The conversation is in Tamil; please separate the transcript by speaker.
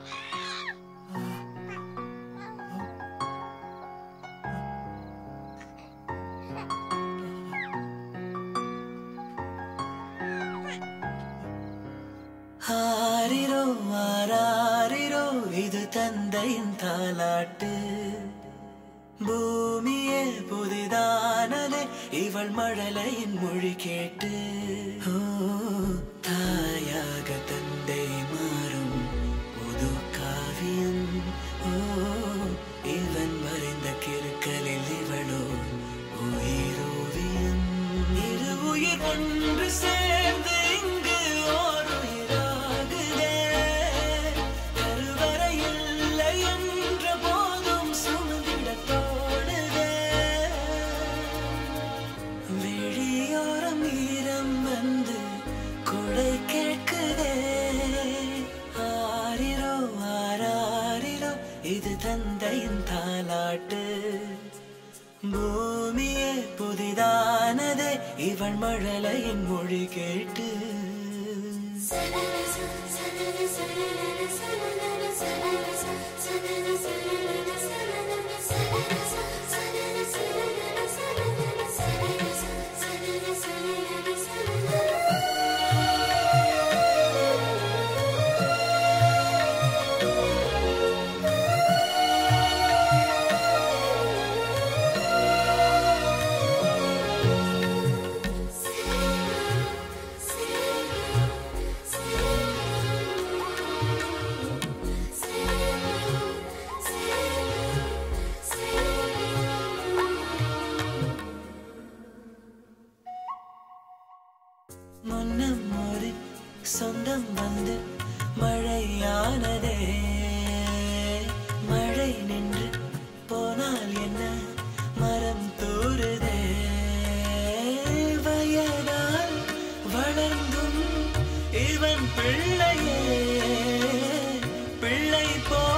Speaker 1: ஆரிரோ ஆராரிரோ இது தந்தையின் தாலாட்டு பூமியே புதிதானதே இவள் மழலையின் மொழி கேட்டு ஓ தாயாக தந்தை மாறும் புது காவியம் ஓ இவன் மறைந்த கிருக்கலில் இவளோ உயிரோவியம் இரு உயிர் ஒன்று சேர்ந்து இங்கு ஓர் உயிராகுதே கருவறை இல்லை என்ற போதும் சுமந்திடத் தோணுதே விழியோரம் ஈரம் வந்து கொடை கேட்குதே ஆரிரோ ஆராரிரோ இது தந்தையின் தாலாட்டு பூமியே புதிதானதே இவள் மழலையின் மொழி கேட்டு முன்னம் ஒரு சொந்தம் வந்து மழையானதே மழை நின்று போனால் என்ன மரம் தூறுதே வயதால் வளர்ந்தும் இவன் பிள்ளையே பிள்ளை போ